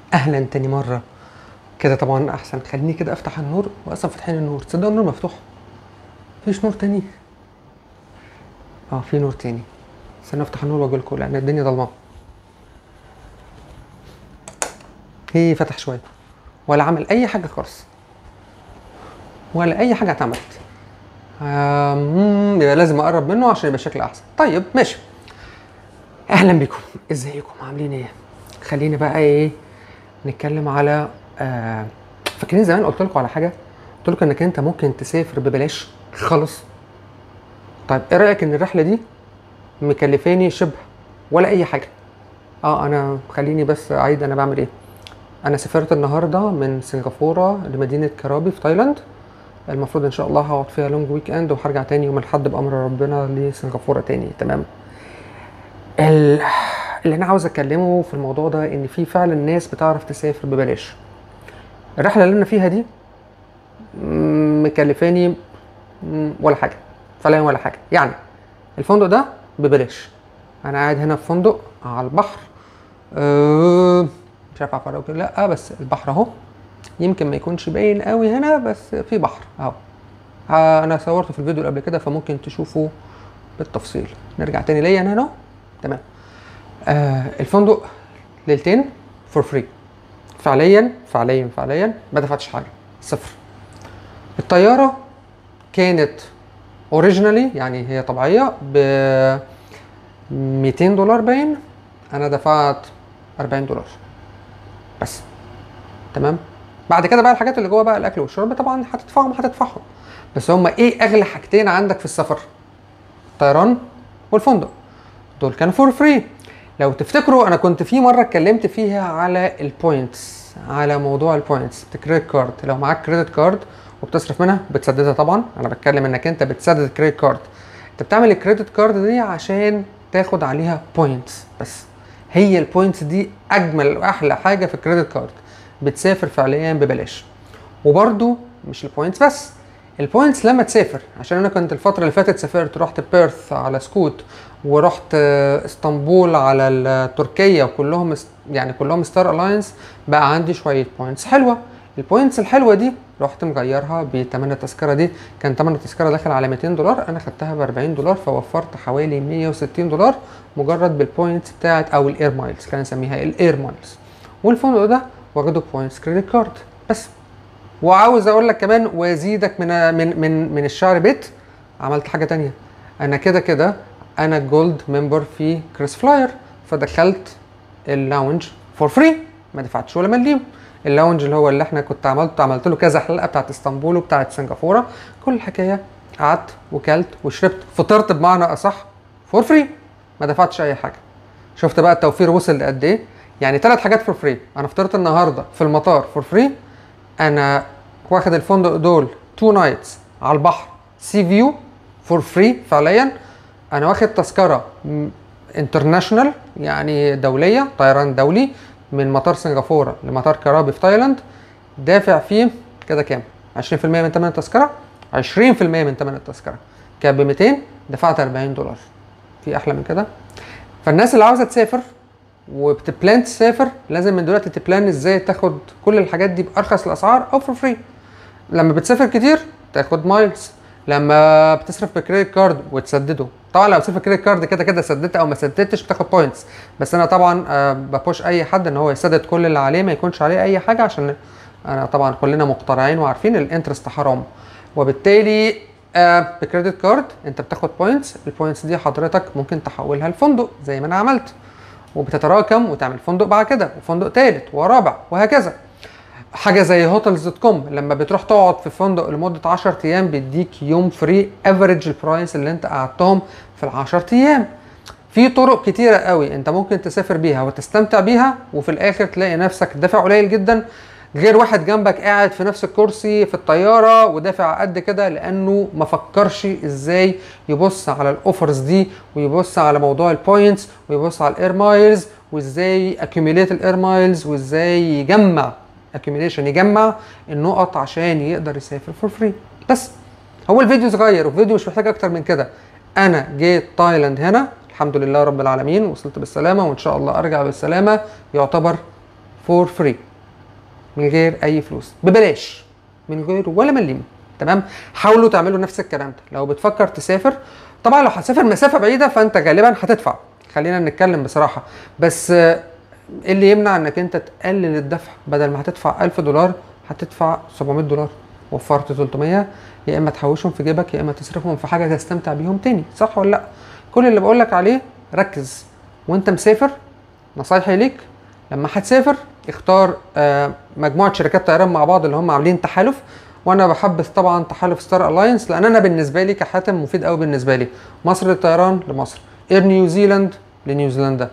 اهلا تاني مره كده طبعا احسن خليني كده افتح النور واصلا فاتحين النور تصدق النور مفتوح مفيش نور تاني اه في نور تاني استنى افتح النور واقول لكم لان الدنيا ضلمه هي فتح شويه ولا عمل اي حاجه خالص ولا اي حاجه اتعملت آم، يبقى لازم اقرب منه عشان يبقى شكل احسن طيب ماشي اهلا بكم ازيكم عاملين ايه خلينا بقى ايه نتكلم على آه فاكرين زمان قلت لكم على حاجه قلت لكم انك انت ممكن تسافر ببلاش خالص طيب ايه رايك ان الرحله دي مكلفاني شبه ولا اي حاجه اه انا خليني بس اعيد انا بعمل ايه انا سافرت النهارده من سنغافوره لمدينه كرابي في تايلاند المفروض ان شاء الله هقعد فيها لونج ويك اند وهرجع تاني يوم الاحد بامر ربنا لسنغافوره تاني تمام ال- اللي انا عاوز اتكلمه في الموضوع ده ان في فعلا ناس بتعرف تسافر ببلاش الرحله اللي انا فيها دي م- مكلفاني م- ولا حاجه فعليا ولا حاجه يعني الفندق ده ببلاش انا قاعد هنا في فندق على البحر أه مش عارف افرق ولا لا بس البحر اهو يمكن ما يكونش باين قوي هنا بس في بحر اهو آه، انا صورته في الفيديو اللي قبل كده فممكن تشوفوا بالتفصيل نرجع تاني ليا انا هنا تمام آه الفندق ليلتين فور فري فعليا فعليا فعليا ما دفعتش حاجه صفر الطياره كانت اوريجينالي يعني هي طبيعيه ب 200 دولار باين انا دفعت 40 دولار بس تمام بعد كده بقى الحاجات اللي جوه بقى الاكل والشرب طبعا هتدفعهم هتدفعهم بس هما ايه اغلى حاجتين عندك في السفر الطيران والفندق دول كانوا فور فري لو تفتكروا انا كنت في مره اتكلمت فيها على البوينتس على موضوع البوينتس الكريدت كارد لو معاك كريدت كارد وبتصرف منها بتسددها طبعا انا بتكلم انك انت بتسدد الكريدت كارد انت بتعمل الكريدت كارد دي عشان تاخد عليها بوينتس بس هي البوينتس دي اجمل واحلى حاجه في الكريدت كارد بتسافر فعليا ببلاش وبرده مش البوينتس بس البوينتس لما تسافر عشان انا كنت الفتره اللي فاتت سافرت رحت بيرث على سكوت ورحت آه، اسطنبول على ال- تركيا وكلهم است- يعني كلهم ستار الاينس بقى عندي شويه بوينتس حلوه البوينتس الحلوه دي رحت مغيرها بثمن التذكره دي كان ثمن التذكره داخل على 200 دولار انا خدتها ب 40 دولار فوفرت حوالي 160 دولار مجرد بالبوينتس بتاعت او الاير مايلز خلينا نسميها الاير مايلز والفندق ده واخده بوينتس كريدت كارد بس وعاوز اقول لك كمان وازيدك من من من من الشعر بيت عملت حاجه تانية انا كده كده انا جولد ممبر في كريس فلاير فدخلت اللاونج فور فري ما دفعتش ولا مليم اللاونج اللي هو اللي احنا كنت عملت عملت له كذا حلقه بتاعت اسطنبول وبتاعت سنغافوره كل الحكايه قعدت وكلت وشربت فطرت بمعنى اصح فور فري ما دفعتش اي حاجه شفت بقى التوفير وصل لقد ايه يعني ثلاث حاجات فور فري انا فطرت النهارده في المطار فور فري انا واخد الفندق دول تو نايتس على البحر سي فيو فور فري فعليا انا واخد تذكره انترناشونال يعني دوليه طيران دولي من مطار سنغافوره لمطار كرابي في تايلاند دافع فيه كده كام 20% من ثمن التذكره 20% من ثمن التذكره كان ب 200 دفعت 40 دولار في احلى من كده فالناس اللي عاوزه تسافر وبتبلان تسافر لازم من دلوقتي تبلان ازاي تاخد كل الحاجات دي بارخص الاسعار او فور فري لما بتسافر كتير تاخد مايلز لما بتصرف بكريدت كارد وتسدده طبعا لو بتصرف بكريدت كارد كده كده سددت او ما سددتش بتاخد بوينتس بس انا طبعا آه، ببوش اي حد ان هو يسدد كل اللي عليه ما يكونش عليه اي حاجه عشان انا طبعا كلنا مقتنعين وعارفين الانترست حرام وبالتالي آه بكريدت كارد انت بتاخد بوينتس البوينتس دي حضرتك ممكن تحولها لفندق زي ما انا عملت وبتتراكم وتعمل فندق بعد كده وفندق ثالث ورابع وهكذا حاجه زي هوتلز دوت كوم لما بتروح تقعد في فندق لمده 10 ايام بيديك يوم فري افريج البرايس اللي انت قعدتهم في ال 10 ايام في طرق كتيرة قوي انت ممكن تسافر بيها وتستمتع بيها وفي الاخر تلاقي نفسك دافع قليل جدا غير واحد جنبك قاعد في نفس الكرسي في الطيارة ودافع قد كده لانه ما فكرش ازاي يبص على الاوفرز دي ويبص على موضوع البوينتس ويبص على الاير مايلز وازاي اكيوميليت الاير مايلز وازاي يجمع اكيوميليشن يجمع النقط عشان يقدر يسافر فور فري بس هو الفيديو صغير والفيديو مش محتاج اكتر من كده انا جيت تايلاند هنا الحمد لله رب العالمين وصلت بالسلامه وان شاء الله ارجع بالسلامه يعتبر فور فري من غير اي فلوس ببلاش من غير ولا مليم تمام حاولوا تعملوا نفس الكلام ده لو بتفكر تسافر طبعا لو هتسافر مسافه بعيده فانت غالبا هتدفع خلينا نتكلم بصراحه بس آه، ايه اللي يمنع انك انت تقلل الدفع بدل ما هتدفع 1000 دولار هتدفع 700 دولار وفرت 300 يا اما تحوشهم في جيبك يا اما تصرفهم في حاجه تستمتع بيهم تاني صح ولا لا كل اللي بقول لك عليه ركز وانت مسافر نصايحي ليك لما هتسافر اختار آه، مجموعه شركات طيران مع بعض اللي هم عاملين تحالف وانا بحبذ طبعا تحالف ستار الاينس لان انا بالنسبه لي كحاتم مفيد قوي بالنسبه لي مصر للطيران لمصر اير نيوزيلاند لنيوزيلندا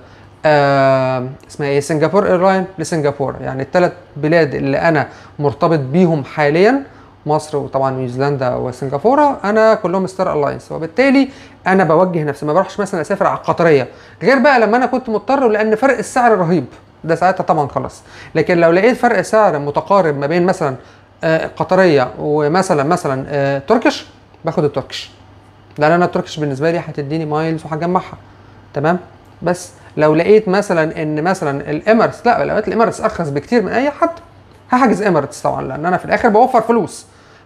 آه اسمها ايه سنغافور ايرلاين لسنغافوره يعني الثلاث بلاد اللي انا مرتبط بيهم حاليا مصر وطبعا نيوزيلندا وسنغافوره انا كلهم ستار الاينس وبالتالي انا بوجه نفسي ما بروحش مثلا اسافر على القطريه غير بقى لما انا كنت مضطر لان فرق السعر رهيب ده ساعتها طبعا خلاص لكن لو لقيت فرق سعر متقارب ما بين مثلا آه، قطريه ومثلا مثلا آه، تركش باخد التركش لان انا التركش بالنسبه لي هتديني مايلز وهجمعها تمام بس لو لقيت مثلا ان مثلا الاميرتس لا لو لقيت الاميرتس ارخص بكتير من اي حد هحجز اميرتس طبعا لان انا في الاخر بوفر فلوس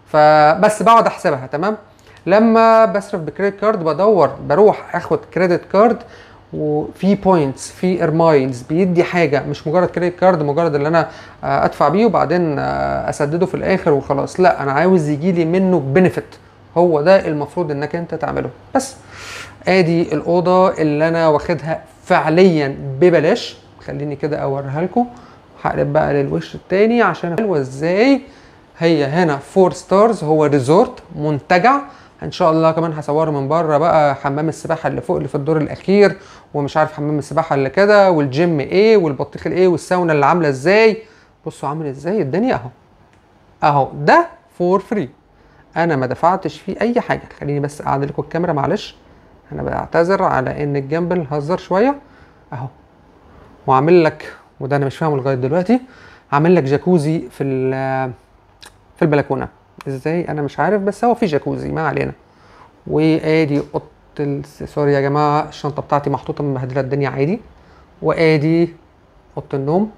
فبس بقعد احسبها تمام لما بصرف بكريدت كارد بدور بروح اخد كريدت كارد وفي بوينتس في ايرمايلز بيدي حاجه مش مجرد كريدت كارد مجرد اللي انا آه، ادفع بيه وبعدين آه، اسدده في الاخر وخلاص لا انا عاوز يجي لي منه بنفيت هو ده المفروض انك انت تعمله بس ادي الاوضه اللي انا واخدها فعليا ببلاش خليني كده اوريها لكم هقلب بقى للوش التاني عشان حلوه ازاي هي هنا فور ستارز هو ريزورت منتجع ان شاء الله كمان هصوره من بره بقى حمام السباحه اللي فوق اللي في الدور الاخير ومش عارف حمام السباحه اللي كده والجيم ايه والبطيخ الايه والساونا اللي عامله ازاي بصوا عامل ازاي الدنيا اهو اهو ده فور فري انا ما دفعتش فيه اي حاجه خليني بس اعدل لكم الكاميرا معلش انا بعتذر على ان الجنبل هزر شويه اهو وعامل لك وده انا مش فاهمه لغايه دلوقتي عامل لك جاكوزي في ال- في البلكونه ازاي انا مش عارف بس هو في جاكوزي ما علينا وادي اوضه ال- سوري يا جماعه الشنطه بتاعتي محطوطه مبهدله الدنيا عادي وادي اوضه النوم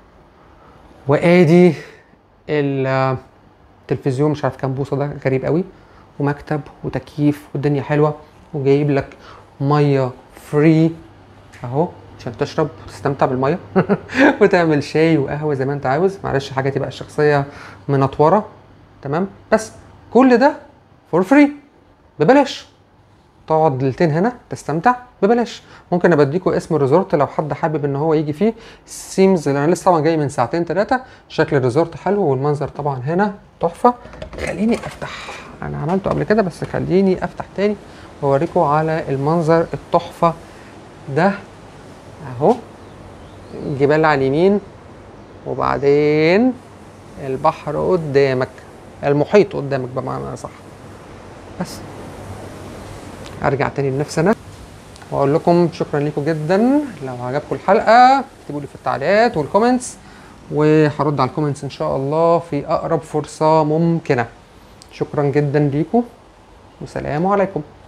وادي التلفزيون مش عارف كام بوصه ده غريب قوي ومكتب وتكييف والدنيا حلوه وجايب لك ميه فري اهو عشان تشرب وتستمتع بالميه وتعمل شاي وقهوه زي ما انت عاوز معلش حاجاتي بقى الشخصيه منطوره تمام بس كل ده فور فري ببلاش تقعد ليلتين هنا تستمتع ببلاش ممكن ابديكوا اسم الريزورت لو حد حابب ان هو يجي فيه سيمز انا لسه طبعا جاي من ساعتين ثلاثه شكل الريزورت حلو والمنظر طبعا هنا تحفه خليني افتح انا عملته قبل كده بس خليني افتح تاني واوريكم على المنظر التحفه ده اهو جبال على اليمين وبعدين البحر قدامك المحيط قدامك بمعنى صح بس ارجع تاني لنفسي انا واقول لكم شكرا لكم جدا لو عجبكم الحلقه اكتبوا لي في التعليقات والكومنتس وهرد على الكومنتس ان شاء الله في اقرب فرصه ممكنه شكرا جدا ليكم وسلام عليكم